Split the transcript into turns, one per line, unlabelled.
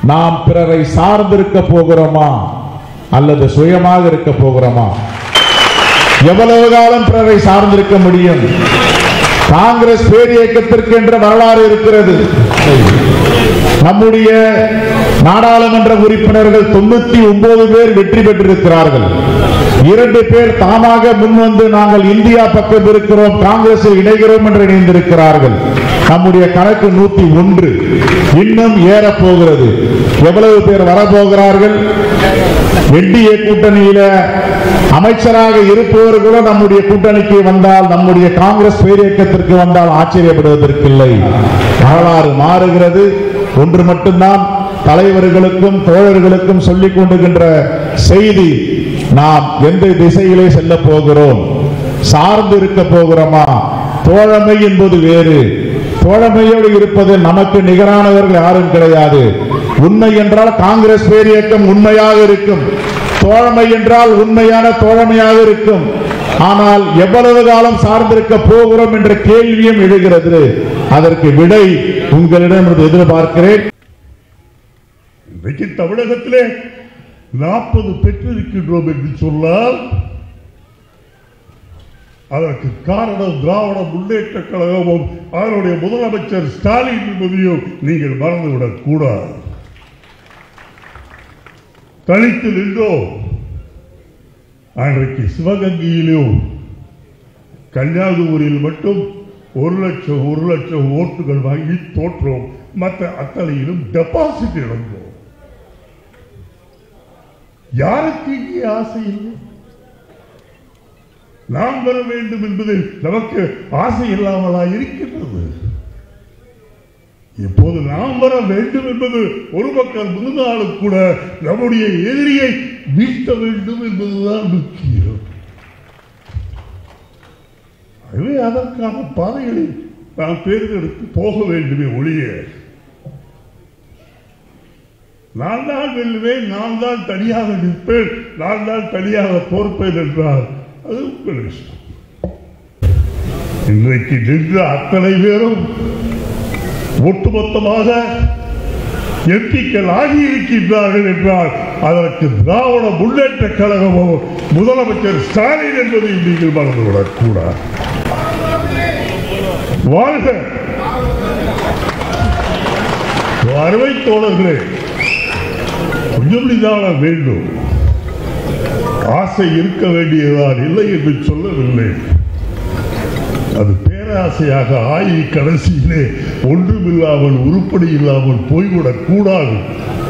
நாம் பிறரை சார்ந்திருக்க போகிறோமா அல்லது சுயமாக இருக்க போகிறோமா எவ்வளவு காலம் பிறரை சார்ந்திருக்க முடியும் காங்கிரஸ் பேரியக்கத்திற்கு என்ற வரலாறு இருக்கிறது நம்முடைய நாடாளுமன்ற உறுப்பினர்கள் தொண்ணூத்தி ஒன்பது பேர் வெற்றி பெற்றிருக்கிறார்கள் இரண்டு பேர் தாமாக முன்வந்து நாங்கள் இந்தியா பக்கம் இருக்கிறோம் காங்கிரஸில் இணைகிறோம் என்று இணைந்திருக்கிறார்கள் நம்முடைய கணக்கு நூத்தி ஒன்று இன்னும் ஏற போகிறது எவ்வளவு பேர் வரப்போகிறார்கள் என்டிஏ கூட்டணியில அமைச்சராக இருப்பவர்களும் நம்முடைய கூட்டணிக்கு வந்தால் நம்முடைய காங்கிரஸ் பேரியக்கத்திற்கு வந்தால் ஆச்சரியப்படுவதற்கில்லை வரலாறு மாறுகிறது ஒன்று மட்டும்தான் தலைவர்களுக்கும் தோழர்களுக்கும் சொல்லிக் கொண்டுகின்ற செய்தி நாம் எந்த திசையிலே செல்ல போகிறோம் சார்ந்து இருக்க போகிறோமா தோழமை என்பது வேறு தோழமையோடு இருப்பதில் நமக்கு நிகரானவர்கள் யாரும் கிடையாது உண்மை என்றால் காங்கிரஸ் பேரியக்கம் உண்மையாக இருக்கும் தோழமை என்றால் உண்மையான தோழமையாக இருக்கும் ஆனால் எவ்வளவு காலம் சார்ந்திருக்க போகிறோம் என்ற கேள்வியும் எழுகிறது அதற்கு விடை உங்களிடம் எதிர்பார்க்கிறேன்
இன்றைக்கு தமிழகத்திலே நாற்பது பெற்றிருக்கின்றோம் என்று சொன்னால் அதற்கு காரணம் திராவிட முன்னேற்ற கழகமும் அதனுடைய முதலமைச்சர் ஸ்டாலின் என்பதையும் நீங்கள் மறந்துவிடக் கூடாது தனித்து நின்றோம் அன்றைக்கு சிவகங்கையிலும் கன்னியாகுமரியில் மட்டும் ஒரு லட்சம் ஒரு லட்சம் ஓட்டுகள் வாங்கி தோற்றோம் மற்ற அத்தனையிலும் டெபாசிட் இழந்தோம் யாருக்கு இங்கே ஆசை இல்லை நாம் வர வேண்டும் என்பதில் நமக்கு ஆசை இல்லாமலா இருக்கின்றது இப்போது நாம் வர வேண்டும் என்பது ஒரு பக்கம் இருந்தாலும் கூட நம்முடைய எதிரியை வீழ்த்த வேண்டும் என்பதுதான் முக்கியம் ஆகவே அதற்கான பாதைகளை நாம் தேர்ந்தெடுத்து போக வேண்டுமே ஒழிய நான் தான் வெல்லுவேன் நான் தான் தனியாக நிற்பேன் நான் தான் தனியாக தோற்பேன் என்றால் அது உங்கள் இஷ்டம் இன்றைக்கு நின்ற அத்தனை பேரும் ஒட்டுமொத்தமாக எம்பிக்கள் ஆகியிருக்கின்றார்கள் என்றால் அதற்கு திராவிட முன்னேற்ற கழகமோ முதலமைச்சர் ஸ்டாலின் என்பதை நீங்கள் மறந்துவிடக் கூடாது வாழ்க அறுவை தோழர்களே கொஞ்சம் நிதானம் வேண்டும் ஆசை இருக்க வேண்டியதான் இல்லை என்று சொல்லவில்லை அது பேராசையாக ஆகி கடைசியிலே ஒன்றுமில்லாமல் உருப்படி இல்லாமல் போய்விடக் கூடாது